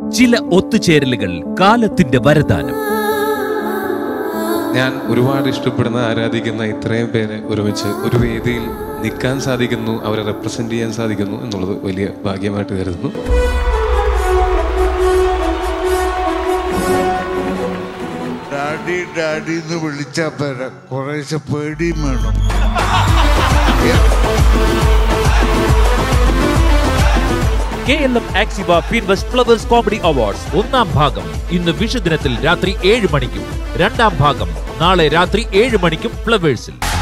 ചില ഒത്തുചേരലുകൾ കാലത്തിന്റെ വരദാനം ഞാൻ ഒരുപാട് ഇഷ്ടപ്പെടുന്ന ആരാധിക്കുന്ന ഇത്രയും പേരെ ഒരുമിച്ച് ഒരു വേദിയിൽ നിൽക്കാൻ സാധിക്കുന്നു അവരെ റെപ്രസെന്റ് ചെയ്യാൻ സാധിക്കുന്നു എന്നുള്ളത് വലിയ ഭാഗ്യമായിട്ട് കരുതുന്നു ഡാഡി ഡാഡി എന്ന് വിളിച്ചാൽ പേരെ കുറേശ്ശെ പേടിയും വേണം K L M Axiva Finvest Flowers comedy awards ഒന്നാം ഭാഗം ഇന്ന് വിഷുദിനത്തിൽ രാത്രി ഏഴ് മണിക്കും രണ്ടാം ഭാഗം നാളെ രാത്രി ഏഴ് മണിക്കും ഫ്ലവേഴ്സിൽ